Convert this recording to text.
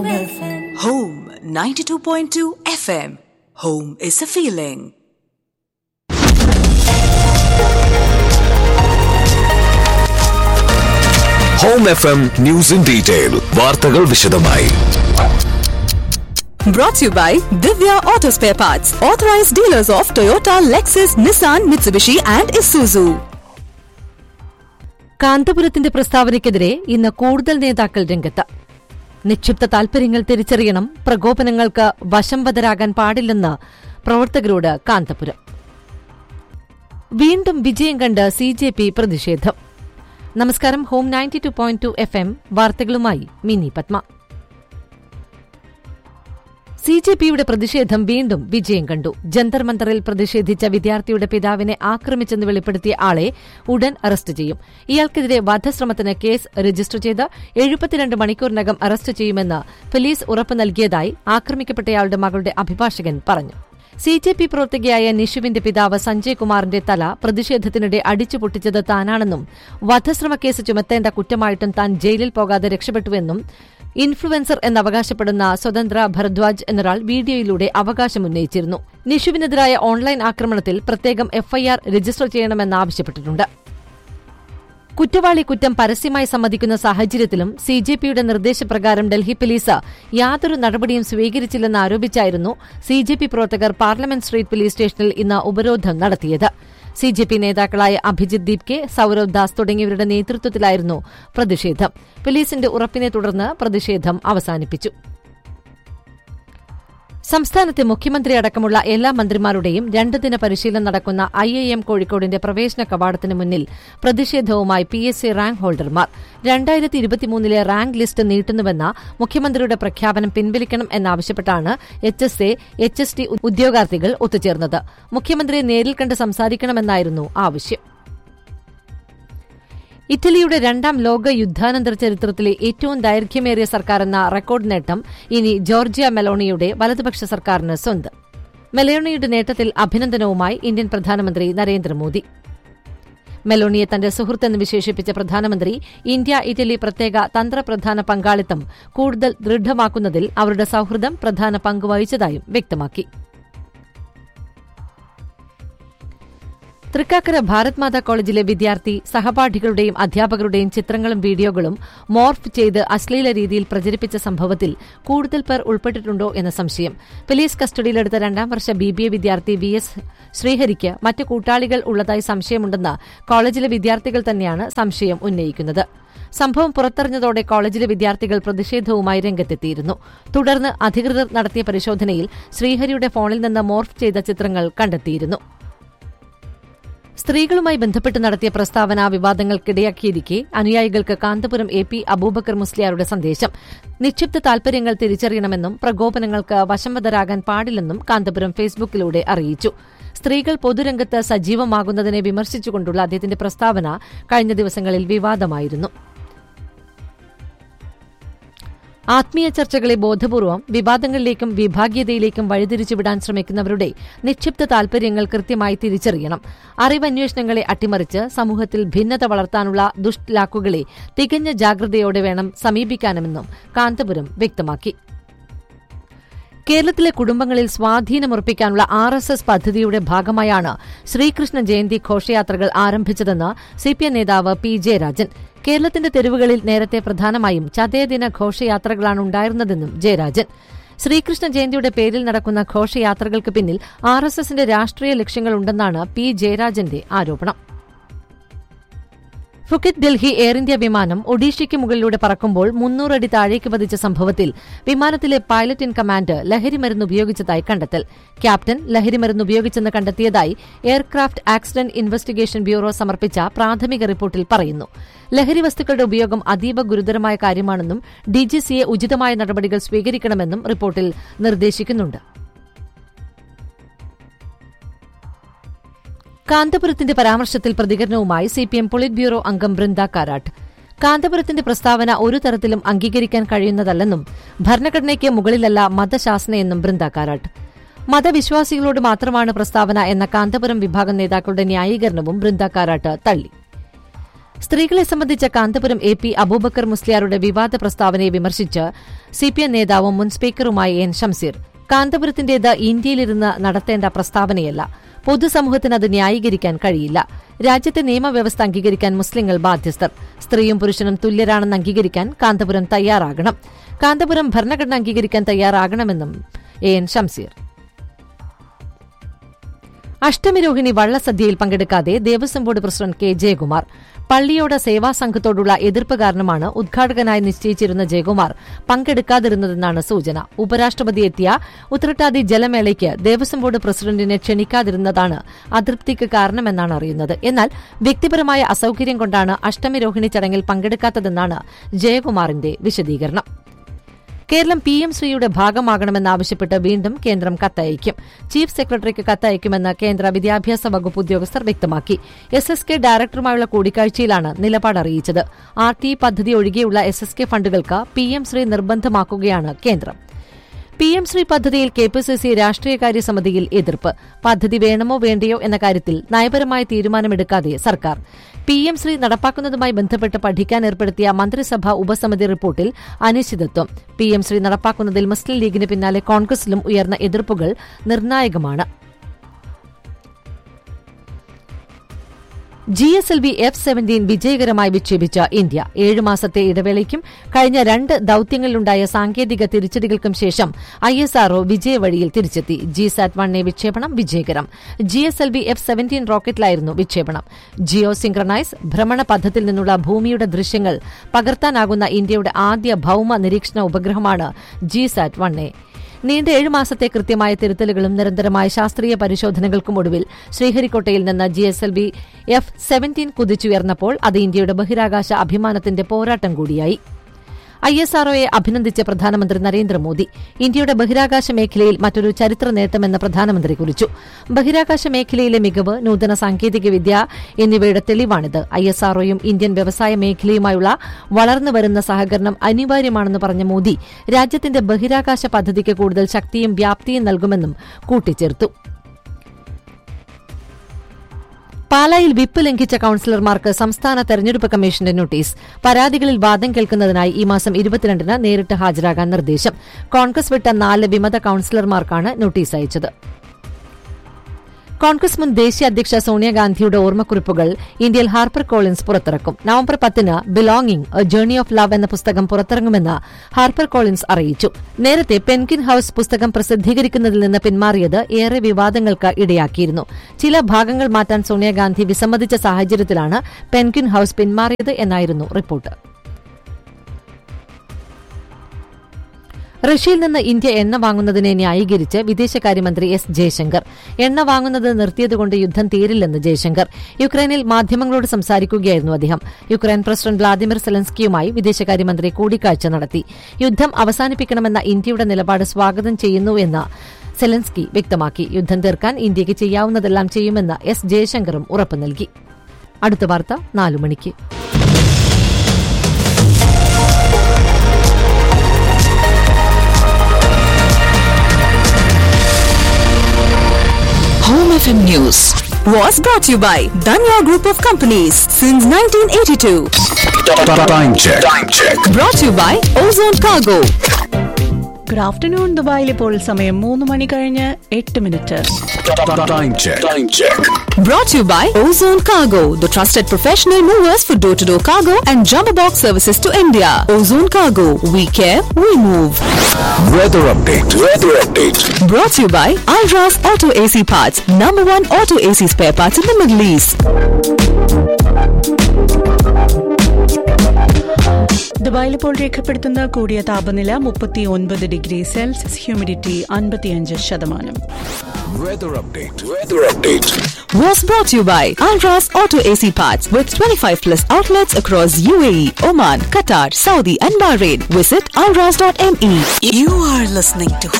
Home 92.2 FM. Home is a feeling. Home F M news in detail വാർത്തകൾ വിശദമായി Brought to you by Divya Auto Spare Parts, authorized dealers of Toyota, Lexus, Nissan, Mitsubishi, and Isuzu. കാന്തപുരത്തിന്റെ പ്രസ്താവനയ്ക്കെതിരെ ഇന്ന് കൂടുതൽ നേതാക്കൾ രംഗത്ത് നിക്ഷിപ്ത താൽപര്യങ്ങൾ തിരിച്ചറിയണം പ്രകോപനങ്ങൾക്ക് വശംവദരാകാൻ പാടില്ലെന്ന് പ്രവർത്തകരോട് കാന്തപുരം വീണ്ടും വിജയം കണ്ട് സി ജെ പി പ്രതിഷേധം നമസ്കാരം Home ninety two point two F M വാർത്തകളുമായി മിനി പത്മ സി ജെ പിയുടെ പ്രതിഷേധം വീണ്ടും വിജയം കണ്ടു ജന്തർ മന്ദറിൽ പ്രതിഷേധിച്ച വിദ്യാർത്ഥിയുടെ പിതാവിനെ ആക്രമിച്ചെന്ന് വെളിപ്പെടുത്തിയ ആളെ ഉടൻ അറസ്റ്റ് ചെയ്യും ഇയാൾക്കെതിരെ വധശ്രമത്തിന് കേസ് രജിസ്റ്റർ ചെയ്ത് എഴുപത്തിരണ്ട് മണിക്കൂറിനകം അറസ്റ്റ് ചെയ്യുമെന്ന് പോലീസ് ഉറപ്പ് നൽകിയതായി ആക്രമിക്കപ്പെട്ടയാളുടെ മകളുടെ അഭിഭാഷകൻ പറഞ്ഞു സി ജെ പി പ്രവർത്തകയായ നിഷുവിന്റെ പിതാവ് സഞ്ജയ് കുമാറിന്റെ തല പ്രതിഷേധത്തിനിടെ അടിച്ചു പൊട്ടിച്ചത് താനാണെന്നും വധശ്രമ കേസ് ചുമത്തേണ്ട കുറ്റമായിട്ടും താൻ ജയിലിൽ പോകാതെ രക്ഷപ്പെട്ടുവെന്നും ഇൻഫ്ലുവൻസർ എന്നവകാശപ്പെടുന്ന സ്വതന്ത്ര ഭരദ്വാജ് എന്നൊരാൾ വീഡിയോയിലൂടെ അവകാശമുന്നയിച്ചിരുന്നു നിഷുവിനെതിരായ ഓൺലൈൻ ആക്രമണത്തിൽ പ്രത്യേകം എഫ്ഐആർ രജിസ്റ്റർ ചെയ്യണമെന്നാവശ്യപ്പെട്ടിട്ടുണ്ട് കുറ്റവാളി കുറ്റം പരസ്യമായി സമ്മതിക്കുന്ന സാഹചര്യത്തിലും സി ജെ പിയുടെ നിർദ്ദേശപ്രകാരം ഡൽഹി പോലീസ് യാതൊരു നടപടിയും സ്വീകരിച്ചില്ലെന്ന് ആരോപിച്ചായിരുന്നു സി ജെ പി പ്രവർത്തകർ പാർലമെന്റ് സ്ട്രീറ്റ് പോലീസ് സ്റ്റേഷനിൽ ഇന്ന് ഉപരോധം നടത്തിയത് സി ജെ പി നേതാക്കളായ അഭിജിത് ദീപ് കെ സൌരവ് ദാസ് തുടങ്ങിയവരുടെ നേതൃത്വത്തിലായിരുന്നു പ്രതിഷേധം പോലീസിന്റെ ഉറപ്പിനെ തുടർന്ന് പ്രതിഷേധം അവസാനിപ്പിച്ചു സംസ്ഥാനത്തെ മുഖ്യമന്ത്രി അടക്കമുള്ള എല്ലാ മന്ത്രിമാരുടെയും രണ്ട് ദിന പരിശീലനം നടക്കുന്ന ഐ ഐ എം കോഴിക്കോടിന്റെ പ്രവേശന കവാടത്തിന് മുന്നിൽ പ്രതിഷേധവുമായി പി എസ് സി റാങ്ക് ഹോൾഡർമാർ രണ്ടായിരത്തി ഇരുപത്തിമൂന്നിലെ റാങ്ക് ലിസ്റ്റ് നീട്ടുന്നുവെന്ന മുഖ്യമന്ത്രിയുടെ പ്രഖ്യാപനം പിൻവലിക്കണം എന്നാവശ്യപ്പെട്ടാണ് H S A H S T ഉദ്യോഗാർത്ഥികൾ ഒത്തുചേർന്നത് മുഖ്യമന്ത്രിയെ നേരിൽ കണ്ട് സംസാരിക്കണമെന്നായിരുന്നു ആവശ്യം ഇറ്റലിയുടെ രണ്ടാം ലോക യുദ്ധാനന്തര ചരിത്രത്തിലെ ഏറ്റവും ദൈർഘ്യമേറിയ സർക്കാരെന്ന റെക്കോർഡ് നേട്ടം ഇനി ജോർജിയ മെലോണിയുടെ വലതുപക്ഷ സർക്കാരിന് സ്വന്തം മെലോണിയുടെ നേട്ടത്തിൽ അഭിനന്ദനവുമായി ഇന്ത്യൻ പ്രധാനമന്ത്രി നരേന്ദ്രമോദി മെലോണിയെ തന്റെ സുഹൃത്തെന്ന് വിശേഷിപ്പിച്ച പ്രധാനമന്ത്രി ഇന്ത്യ ഇറ്റലി പ്രത്യേക തന്ത്രപ്രധാന പങ്കാളിത്തം കൂടുതൽ ദൃഢമാക്കുന്നതിൽ അവരുടെ സൌഹൃദം പ്രധാന പങ്കുവഹിച്ചതായും വ്യക്തമാക്കി തൃക്കാക്കര ഭാരത് മാതാ കോളേജിലെ വിദ്യാർത്ഥി സഹപാഠികളുടെയും അധ്യാപകരുടെയും ചിത്രങ്ങളും വീഡിയോകളും മോർഫ് ചെയ്ത് അശ്ലീല രീതിയിൽ പ്രചരിപ്പിച്ച സംഭവത്തിൽ കൂടുതൽ പേർ ഉൾപ്പെട്ടിട്ടുണ്ടോ എന്ന സംശയം പോലീസ് കസ്റ്റഡിയിലെടുത്ത രണ്ടാം വർഷ ബി ബി എ വിദ്യാർത്ഥി വി എസ് ശ്രീഹരിക്ക് മറ്റ് കൂട്ടാളികൾ ഉള്ളതായി സംശയമുണ്ടെന്ന് കോളേജിലെ വിദ്യാർത്ഥികൾ തന്നെയാണ് സംശയം ഉന്നയിക്കുന്നത് സംഭവം പുറത്തറിഞ്ഞതോടെ കോളേജിലെ വിദ്യാർത്ഥികൾ പ്രതിഷേധവുമായി രംഗത്തെത്തിയിരുന്നു തുടർന്ന് അധികൃതർ നടത്തിയ പരിശോധനയിൽ ശ്രീഹരിയുടെ ഫോണിൽ നിന്ന് മോർഫ് ചെയ്ത ചിത്രങ്ങൾ കണ്ടെത്തിയിരുന്നു സ്ത്രീകളുമായി ബന്ധപ്പെട്ട് നടത്തിയ പ്രസ്താവന വിവാദങ്ങൾക്കിടയാക്കിയിരിക്കെ അനുയായികൾക്ക് കാന്തപുരം എ പി അബൂബക്കർ മുസ്ലിയാരുടെ സന്ദേശം നിക്ഷിപ്ത താൽപര്യങ്ങൾ തിരിച്ചറിയണമെന്നും പ്രകോപനങ്ങൾക്ക് വശംവദരാകാൻ പാടില്ലെന്നും കാന്തപുരം ഫേസ്ബുക്കിലൂടെ അറിയിച്ചു സ്ത്രീകൾ പൊതുരംഗത്ത് സജീവമാകുന്നതിനെ വിമർശിച്ചുകൊണ്ടുള്ള അദ്ദേഹത്തിന്റെ പ്രസ്താവന കഴിഞ്ഞ ദിവസങ്ങളിൽ വിവാദമായിരുന്നു ആത്മീയ ചർച്ചകളെ ബോധപൂർവം വിവാദങ്ങളിലേക്കും വിഭാഗീയതയിലേക്കും വഴിതിരിച്ചുവിടാൻ ശ്രമിക്കുന്നവരുടെ നിക്ഷിപ്ത താൽപര്യങ്ങൾ കൃത്യമായി തിരിച്ചറിയണം അറിവന്വേഷണങ്ങളെ അട്ടിമറിച്ച് സമൂഹത്തിൽ ഭിന്നത വളർത്താനുള്ള ദുഷ്ലാക്കുകളെ തികഞ്ഞ ജാഗ്രതയോടെ വേണം സമീപിക്കാനുമെന്നും കാന്തപുരം വ്യക്തമാക്കി കേരളത്തിലെ കുടുംബങ്ങളിൽ സ്വാധീനമുറപ്പിക്കാനുള്ള ആർ എസ് എസ് പദ്ധതിയുടെ ഭാഗമായാണ് ശ്രീകൃഷ്ണ ജയന്തി ഘോഷയാത്രകൾ ആരംഭിച്ചതെന്ന് സിപിഎം നേതാവ് പി ജയരാജൻ കേരളത്തിന്റെ തെരുവുകളിൽ നേരത്തെ പ്രധാനമായും ചതയദിന ഘോഷയാത്രകളാണ് ഉണ്ടായിരുന്നതെന്നും ജയരാജൻ ശ്രീകൃഷ്ണ ജയന്തിയുടെ പേരിൽ നടക്കുന്ന ഘോഷയാത്രകൾക്ക് പിന്നിൽ ആർ എസ് എസിന്റെ രാഷ്ട്രീയ ലക്ഷ്യങ്ങളുണ്ടെന്നാണ് പി ജയരാജന്റെ ആരോപണം ഫുക്കിറ്റ് ഡൽഹി എയർ ഇന്ത്യ വിമാനം ഒഡീഷയ്ക്ക് മുകളിലൂടെ പറക്കുമ്പോൾ മുന്നൂറടി താഴേക്ക് പതിച്ച സംഭവത്തിൽ വിമാനത്തിലെ പൈലറ്റ് ഇൻ കമാൻഡ് ലഹരിമരുന്ന് ഉപയോഗിച്ചതായി കണ്ടെത്തൽ ക്യാപ്റ്റൻ ലഹരിമരുന്ന് ഉപയോഗിച്ചെന്ന് കണ്ടെത്തിയതായി എയർക്രാഫ്റ്റ് ആക്സിഡന്റ് ഇൻവെസ്റ്റിഗേഷൻ ബ്യൂറോ സമർപ്പിച്ച പ്രാഥമിക റിപ്പോർട്ടിൽ പറയുന്നു ലഹരി വസ്തുക്കളുടെ ഉപയോഗം അതീവ ഗുരുതരമായ കാര്യമാണെന്നും ഡിജിസിയെ ഉചിതമായ നടപടികൾ സ്വീകരിക്കണമെന്നും റിപ്പോർട്ടിൽ നിർദ്ദേശിക്കുന്നുണ്ട് കാന്തപുരത്തിന്റെ പരാമർശത്തിൽ പ്രതികരണവുമായി സിപിഎം പൊളിറ്റ് ബ്യൂറോ അംഗം ബൃന്ദ കാരാട്ട് കാന്തപുരത്തിന്റെ പ്രസ്താവന ഒരു തരത്തിലും അംഗീകരിക്കാൻ കഴിയുന്നതല്ലെന്നും ഭരണഘടനയ്ക്ക് മുകളിലല്ല മതശാസനയെന്നും ബൃന്ദ കാരാട്ട് മതവിശ്വാസികളോട് മാത്രമാണ് പ്രസ്താവന എന്ന കാന്തപുരം വിഭാഗം നേതാക്കളുടെ ന്യായീകരണവും ബൃന്ദ കാരാട്ട് തള്ളി സ്ത്രീകളെ സംബന്ധിച്ച കാന്തപുരം എ പി അബൂബക്കർ മുസ്ലിയാരുടെ വിവാദ പ്രസ്താവനയെ വിമർശിച്ച് സിപിഎം നേതാവും മുൻ സ്പീക്കറുമായ എൻ ഷംസീർ കാന്തപുരത്തിന്റേത് ഇന്ത്യയിലിരുന്ന് നടത്തേണ്ട പ്രസ്താവനയല്ല പൊതുസമൂഹത്തിന് അത് ന്യായീകരിക്കാൻ കഴിയില്ല രാജ്യത്തെ നിയമവ്യവസ്ഥ അംഗീകരിക്കാൻ മുസ്ലിങ്ങൾ ബാധ്യസ്ഥർ സ്ത്രീയും പുരുഷനും തുല്യരാണെന്ന് അംഗീകരിക്കാൻ കാന്തപുരം തയ്യാറാകണം കാന്തപുരം ഭരണഘടന അംഗീകരിക്കാൻ തയ്യാറാകണമെന്നും എ എൻ ഷംസീർ അഷ്ടമിരോഹിണി വള്ളസദ്യയിൽ പങ്കെടുക്കാതെ Devaswom board president K Jayakumar പള്ളിയോട് സേവാ സംഘത്തോടുള്ള എതിർപ്പ് കാരണമാണ് ഉദ്ഘാടകനായി നിശ്ചയിച്ചിരുന്ന ജയകുമാർ പങ്കെടുക്കാതിരുന്നതെന്നാണ് സൂചന ഉപരാഷ്ട്രപതി എത്തിയ ഉത്രട്ടാതി ജലമേളയ്ക്ക് ദേവസ്വം ബോർഡ് പ്രസിഡന്റിനെ ക്ഷണിക്കാതിരുന്നതാണ് അതൃപ്തിക്ക് കാരണമെന്നാണ് അറിയുന്നത് എന്നാൽ വ്യക്തിപരമായ അസൌകര്യം കൊണ്ടാണ് അഷ്ടമിരോഹിണി ചടങ്ങിൽ പങ്കെടുക്കാത്തതെന്നാണ് ജയകുമാറിന്റെ വിശദീകരണം കേരളം പി എം ശ്രീയുടെ ഭാഗമാകണമെന്നാവശ്യപ്പെട്ട് വീണ്ടും കേന്ദ്രം കത്തയക്കും ചീഫ് സെക്രട്ടറിക്ക് കത്തയക്കുമെന്ന് കേന്ദ്ര വിദ്യാഭ്യാസ വകുപ്പ് ഉദ്യോഗസ്ഥർ വ്യക്തമാക്കി എസ് എസ് കെ ഡയറക്ടറുമായുള്ള കൂടിക്കാഴ്ചയിലാണ് നിലപാട് അറിയിച്ചത് ആർ ടി പദ്ധതി ഒഴികെയുള്ള എസ് എസ് കെ ഫണ്ടുകൾക്ക് പി എം ശ്രീ നിർബന്ധമാക്കുകയാണ് കേന്ദ്രം പി എം ശ്രീ പദ്ധതിയിൽ കെ പി സി സി രാഷ്ട്രീയകാര്യ സമിതിയിൽ എതിർപ്പ് പദ്ധതി വേണമോ വേണ്ടയോ എന്ന കാര്യത്തിൽ നയപരമായ തീരുമാനമെടുക്കാതെ സർക്കാർ പി എം ശ്രീ നടപ്പാക്കുന്നതുമായി ബന്ധപ്പെട്ട് പഠിക്കാൻ ഏർപ്പെടുത്തിയ മന്ത്രിസഭാ ഉപസമിതി റിപ്പോർട്ടിൽ അനിശ്ചിതത്വം പി എം ശ്രീ നടപ്പാക്കുന്നതിൽ മുസ്ലിം ലീഗിന് പിന്നാലെ കോൺഗ്രസിലും ഉയർന്ന എതിർപ്പുകൾ നിർണായകമാണ് G S L V F seventeen വിജയകരമായി വിക്ഷേപിച്ച ഇന്ത്യ ഏഴ് മാസത്തെ ഇടവേളയ്ക്കും കഴിഞ്ഞ രണ്ട് ദൌത്യങ്ങളിലുണ്ടായ സാങ്കേതിക തിരിച്ചടികൾക്കും ശേഷം ഐ എസ് ആർഒ വിജയവഴിയിൽ തിരിച്ചെത്തി ജി സാറ്റ് വൺ എ വിക്ഷേപണം വിജയകരം G S L V F seventeen റോക്കറ്റിലായിരുന്നു വിക്ഷേപണം ജിയോ സിംക്രണൈസ് ഭ്രമണ പഥത്തിൽ നിന്നുള്ള ഭൂമിയുടെ ദൃശ്യങ്ങൾ പകർത്താനാകുന്ന ഇന്ത്യയുടെ ആദ്യ ഭൌമ നിരീക്ഷണ ഉപഗ്രഹമാണ് ജി സാറ്റ് വൺ എ നീണ്ട ഏഴ് മാസത്തെ കൃത്യമായ തിരുത്തലുകളും നിരന്തരമായ ശാസ്ത്രീയ പരിശോധനകൾക്കും ഒടുവിൽ ശ്രീഹരിക്കോട്ടയിൽ നിന്ന് G S L V F seventeen കുതിച്ചുയർന്നപ്പോൾ അത് ഇന്ത്യയുടെ ബഹിരാകാശ അഭിമാനത്തിന്റെ പോരാട്ടം കൂടിയായി ഐ എസ് ആർഒയെ അഭിനന്ദിച്ച പ്രധാനമന്ത്രി നരേന്ദ്രമോദി ഇന്ത്യയുടെ ബഹിരാകാശ മേഖലയിൽ മറ്റൊരു ചരിത്ര നേട്ടമെന്ന് പ്രധാനമന്ത്രി കുറിച്ചു ബഹിരാകാശ മേഖലയിലെ മികവ് നൂതന സാങ്കേതികവിദ്യ എന്നിവയുടെ തെളിവാണിത് ഐ എസ് ആർഒയും ഇന്ത്യൻ വ്യവസായ മേഖലയുമായുള്ള വളർന്നുവരുന്ന സഹകരണം അനിവാര്യമാണെന്ന് പറഞ്ഞ മോദി രാജ്യത്തിന്റെ ബഹിരാകാശ പദ്ധതിക്ക് കൂടുതൽ ശക്തിയും വ്യാപ്തിയും നൽകുമെന്നും കൂട്ടിച്ചേർത്തു പാലായിൽ വിപ്പ് ലംഘിച്ച കൌൺസിലർമാർക്ക് സംസ്ഥാന തെരഞ്ഞെടുപ്പ് കമ്മീഷന്റെ നോട്ടീസ് പരാതികളിൽ വാദം കേൾക്കുന്നതിനായി ഈ മാസം ഇരുപത്തിരണ്ടിന് നേരിട്ട് ഹാജരാകാൻ നിർദ്ദേശം കോൺഗ്രസ് വിട്ട നാല് വിമത കൌൺസിലർമാർക്കാണ് നോട്ടീസ് അയച്ചത് കോൺഗ്രസ് മുൻ ദേശീയ അധ്യക്ഷ സോണിയാഗാന്ധിയുടെ ഓർമ്മക്കുറിപ്പുകൾ ഇന്ത്യയിൽ ഹാർപ്പർ കോളിൻസ് പുറത്തിറക്കും നവംബർ പത്തിന് belonging a journey of love എന്ന പുസ്തകം പുറത്തിറങ്ങുമെന്ന് ഹാർപ്പർ കോളിൻസ് അറിയിച്ചു നേരത്തെ പെൻകിൻ ഹൌസ് പുസ്തകം പ്രസിദ്ധീകരിക്കുന്നതിൽ നിന്ന് പിന്മാറിയത് ഏറെ വിവാദങ്ങൾക്ക് ഇടയാക്കിയിരുന്നു ചില ഭാഗങ്ങൾ മാറ്റാൻ സോണിയാഗാന്ധി വിസമ്മതിച്ച സാഹചര്യത്തിലാണ് പെൻകിൻ ഹൌസ് പിന്മാറിയത് എന്നായിരുന്നു റിപ്പോർട്ട് റഷ്യയിൽ നിന്ന് ഇന്ത്യ എണ്ണ വാങ്ങുന്നതിനെ ന്യായീകരിച്ച് വിദേശകാര്യമന്ത്രി എസ് ജയശങ്കർ എണ്ണ വാങ്ങുന്നത് നിർത്തിയതുകൊണ്ട് യുദ്ധം തീരില്ലെന്ന് ജയശങ്കർ യുക്രൈനിൽ മാധ്യമങ്ങളോട് സംസാരിക്കുകയായിരുന്നു അദ്ദേഹം യുക്രൈൻ പ്രസിഡന്റ് വ്ളാദിമിർ സെലൻസ്കിയുമായി വിദേശകാര്യമന്ത്രി കൂടിക്കാഴ്ച നടത്തി യുദ്ധം അവസാനിപ്പിക്കണമെന്ന ഇന്ത്യയുടെ നിലപാട് സ്വാഗതം ചെയ്യുന്നുവെന്ന് സെലൻസ്കി വ്യക്തമാക്കി യുദ്ധം തീർക്കാൻ ഇന്ത്യയ്ക്ക് ചെയ്യാവുന്നതെല്ലാം ചെയ്യുമെന്ന് എസ് ജയശങ്കറും ഉറപ്പു നൽകി അടുത്ത വാർത്ത നാലു മണിക്ക് Home FM News was brought to you by Danya Group of Companies since 1982. Time check. Time check. Brought to you by Ozone Cargo. Good afternoon ദുബായിൽ ഇപ്പോൾ സമയം മൂന്ന് മണി കഴിഞ്ഞ് എട്ട് minute Time check. Time check. Brought to you by Ozone Cargo, the trusted professional movers for door to door cargo and jumbo box services to India. Ozone Cargo, we care, we move. Weather update. Weather update. Brought to you by Alras Auto AC Parts, number one auto AC spare parts in the Middle East. ദുബായിൽ ഇപ്പോൾ രേഖപ്പെടുത്തുന്ന കൂടിയ താപനില മുപ്പത്തി ഒൻപത് degree Celsius humidity അൻപത്തിയഞ്ച് ശതമാനം Weather update. Weather update. Was brought to you by Alras Auto AC Parts with 25 plus outlets across UAE, Oman, Qatar, Saudi, and Bahrain. Visit alras.me. You are listening to